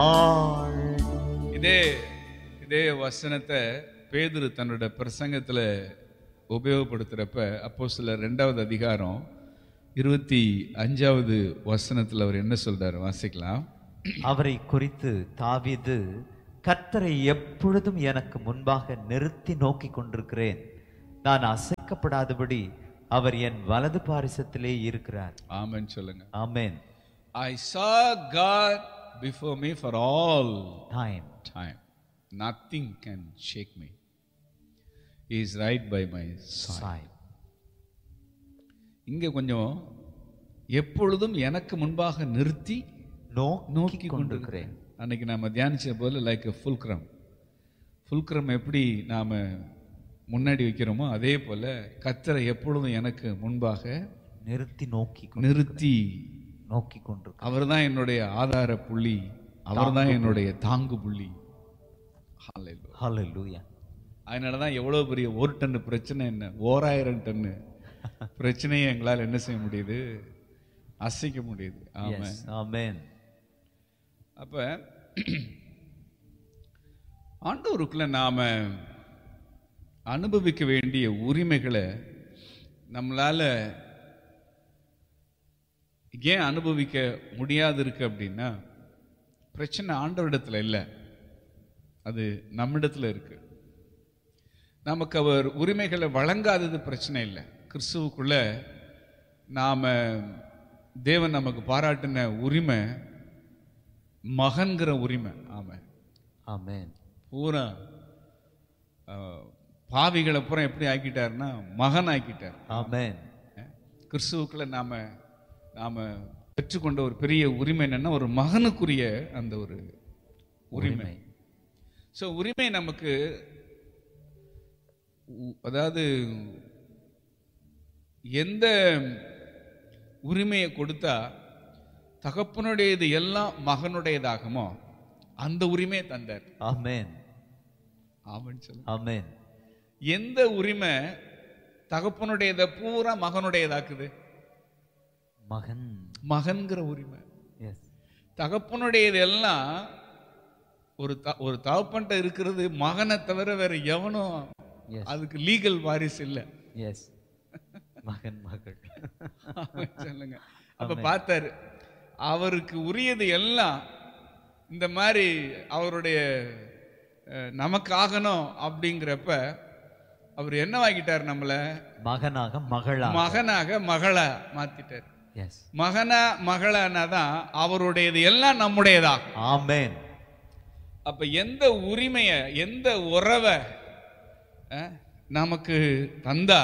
இதே இதே வசனத்தை பேதுரு தன்னோட பிரசங்கத்துல உபயோகப்படுத்துறப்ப அப்போ சில ரெண்டாவது அதிகாரம் இருபத்தி அஞ்சாவது வசனத்துல அவர் என்ன சொல்றாரு வாசிக்கலாம் அவரை குறித்து தாவீது கர்த்தரை எப்பொழுதும் எனக்கு முன்பாக நிறுத்தி நோக்கி கொண்டிருக்கிறேன் நான் அசைக்கப்படாதபடி அவர் என் வலது பாரிசத்திலே இருக்கிறார் ஆமென்னு சொல்லுங்க amen I saw God before me for all time time. Nothing can shake me. He is right by my side. சாய் இங்க கொஞ்சம் எப்பொழுதும் எனக்கு முன்பாக நிறுத்தி நோக்கி நோக்கி கொண்டிருக்கிறேன் அன்னைக்கு நாம தியானிச்ச போல லைக் ஃபுல்க்ரம் ஃபுல்க்ரம் எப்படி நாம முன்னாடி வைக்கிறோமோ அதே போல கத்தரை எப்பொழுதும் எனக்கு முன்பாக நிறுத்தி நோக்கி கொண்டு- நிறுத்தி நோக்கி கொண்டிருக்கிறேன் அவர்தான் என்னுடைய ஆதார புள்ளி அவர்தான் என்னுடைய தாங்கு புள்ளி Hallelujah. ஹalleluya அதனால தான் எவ்வளோ பெரிய ஒரு டன்னு பிரச்சனை என்ன ஓராயிரம் டன்னு பிரச்சனையை எங்களால் என்ன செய்ய முடியுது அசைக்க முடியுது ஆமா எஸ் ஆமென் அப்ப ஆண்டவருக்குள்ள நாம அனுபவிக்க வேண்டிய உரிமைகளை நம்மளால ஏன் அனுபவிக்க முடியாது இருக்கு அப்படின்னா பிரச்சனை ஆண்டவரிடத்துல இல்லை அது நம்மிடத்துல இருக்கு நமக்கு அவர் உரிமைகளை வழங்காதது பிரச்சனை இல்லை கிறிஸ்துவுக்குள்ள நாம தேவன் நமக்கு பாராட்டின உரிமை மகன்கிற உரிமை ஆமா ஆமென் பூரா அஹ், பாவிகளை பூரா எப்படி ஆக்கிட்டாருன்னா மகன் ஆக்கிட்டார் ஆமென் கிறிஸ்துவுக்குள்ள நாம நாம பெற்றுக்கொண்ட ஒரு பெரிய உரிமை என்னன்னா ஒரு மகனுக்குரிய அந்த ஒரு உரிமை ஸோ உரிமை நமக்கு உ- அதாவது எந்த உரிமையை கொடுத்தா தகப்பனுடையது எல்லாம் மகனுடையதாகுமோ அந்த உரிமையை தந்தார் ஆமென் ஆமான்னு சொல்லு ஆமென் எந்த உரிமை தகப்பனுடையதை பூரா மகனுடையதாக்குது மகன் மகன்கிற உரிமை எஸ் தகப்பனுடையது எல்லாம் ஒரு த- ஒரு தகப்பன்ட்ட இருக்கிறது மகனை தவிர வேற எவனும் எஸ் அதுக்கு லீகல் வாரிசு இல்லை எஸ் மகன் மகள் சொல்லுங்க அப்ப பார்த்தாரு அவருக்கு உரியது எல்லாம் இந்த மாதிரி அவருடைய அஹ், நமக்கு ஆகணும் அப்படிங்கிறப்ப அவர் என்ன வாங்கிட்டார் நம்மள மகனாக மகளா மகனாக மகளா மாத்திட்டார் எஸ் மகனா மகளானா தான் அவருடையது எல்லாம் நம்முடையதா ஆமென் அப்ப எந்த உரிமைய எந்த உறவை அஹ், நமக்கு தந்தா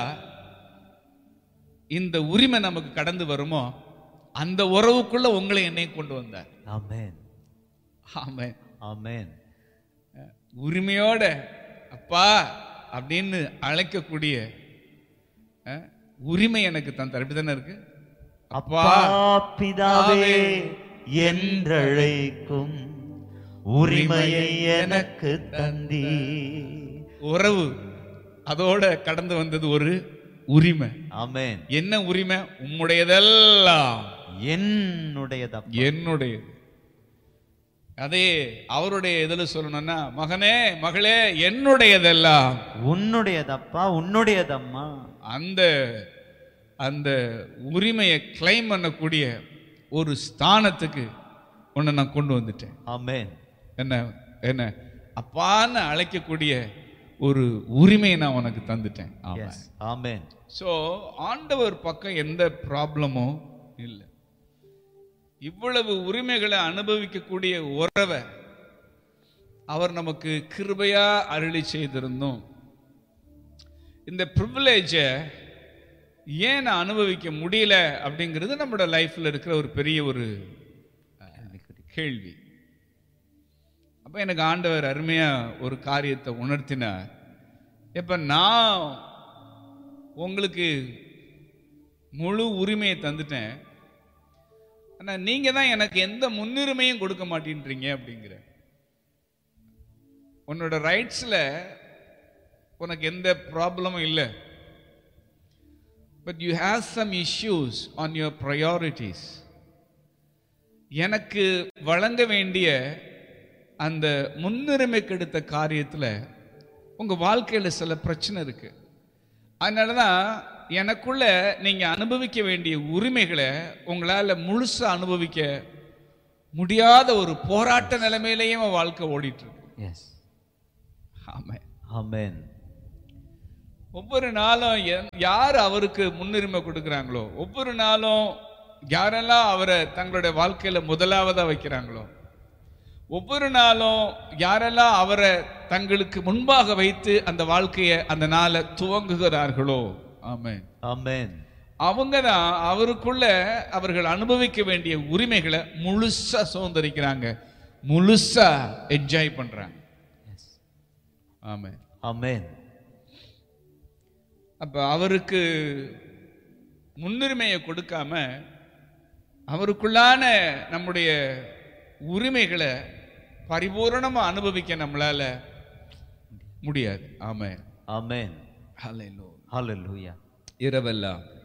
இந்த உரிமை நமக்கு கடந்து வருமோ அந்த உறவுக்குள்ள உங்களை என்னையும் கொண்டு வந்தார் ஆமென் ஆமே ஆமென் உரிமையோட அப்பா அப்படின்னு அழைக்கக்கூடிய அஹ், உரிமை எனக்கு தந்தார் இப்படிதானே இருக்கு அப்பா பிதாவே என்றழைக்கும் உரிமையை எனக்கு தந்தி உறவு அதோட கடந்து வந்தது ஒரு உரிமை ஆமென் என்ன உரிமை உம்முடையதெல்லாம் என்னுடையதப்பா என்னுடையது அதே அவருடைய இதுல சொல்லணும்னா மகனே மகளே என்னுடையதெல்லாம் உன்னுடையதப்பா உன்னுடையதம்மா அந்த அந்த உரிமையை கிளைம் பண்ணக்கூடிய ஒரு ஸ்தானத்துக்கு உன்னை நான் கொண்டு வந்துட்டேன் ஆமென் என்ன என்ன அப்பான்னு அழைக்கக்கூடிய ஒரு உரிமையை நான் உனக்கு தந்துட்டேன் ஆமா எஸ் ஆமென் ஸோ ஆண்டவர் பக்கம் எந்த ப்ராப்ளமும் இல்லை இவ்வளவு உரிமைகளை அனுபவிக்கக்கூடிய உறவை அவர் நமக்கு கிருபையா அருளி செய்திருந்தோம் இந்த ப்ரிவிலேஜை ஏன் நான் அனுபவிக்க முடியல அப்படிங்கிறது நம்மளோட லைஃப்ல இருக்கிற ஒரு பெரிய ஒரு கேள்வி அப்ப எனக்கு ஆண்டவர் அருமையா ஒரு காரியத்தை உணர்த்தினார் இப்ப நான் உங்களுக்கு முழு உரிமையை தந்துட்டேன் ஆனா நீங்க தான் எனக்கு எந்த முன்னுரிமையும் கொடுக்க மாட்டேன்றீங்க அப்படிங்கிற உன்னோட ரைட்ஸ்ல உனக்கு எந்த ப்ராப்ளமும் இல்லை but you have some issues on your priorities எனக்கு வழங்க வேண்டிய அந்த முன்னுரிமை கெடுத்த காரியத்தில் உங்கள் வாழ்க்கையில் சில பிரச்சனை இருக்கு அதனால தான் எனக்குள்ள நீங்கள் அனுபவிக்க வேண்டிய உரிமைகளை உங்களால் முழுசாக அனுபவிக்க முடியாத ஒரு போராட்ட நிலைமையிலேயும் உன் வாழ்க்கை ஓடிட்டு இருக்கு எஸ் ஆமாம் ஆமென் ஒவ்வொரு நாளும் எ- யார் அவருக்கு முன்னுரிமை கொடுக்குறாங்களோ ஒவ்வொரு நாளும் யாரெல்லாம் அவரை தங்களுடைய வாழ்க்கையில முதலாவதா வைக்கிறாங்களோ ஒவ்வொரு நாளும் யாரெல்லாம் அவரை தங்களுக்கு முன்பாக வைத்து அந்த வாழ்க்கையை அந்த நாளை துவங்குகிறார்களோ ஆமென் ஆமென் அவங்க தான் அவருக்குள்ள அவர்கள் அனுபவிக்க வேண்டிய உரிமைகளை முழுசா சுதந்திரிக்கிறாங்க முழுசா என்ஜாய் பண்றாங்க எஸ் ஆமென் ஆமென் அப்ப அவருக்கு முன்னுரிமையை கொடுக்காம அவருக்குள்ளான நம்முடைய உரிமைகளை பரிபூரணமா அனுபவிக்க நம்மளால முடியாது ஆமென் ஆமென் ஹalleluya ஹalleluya இரவெல்லாம்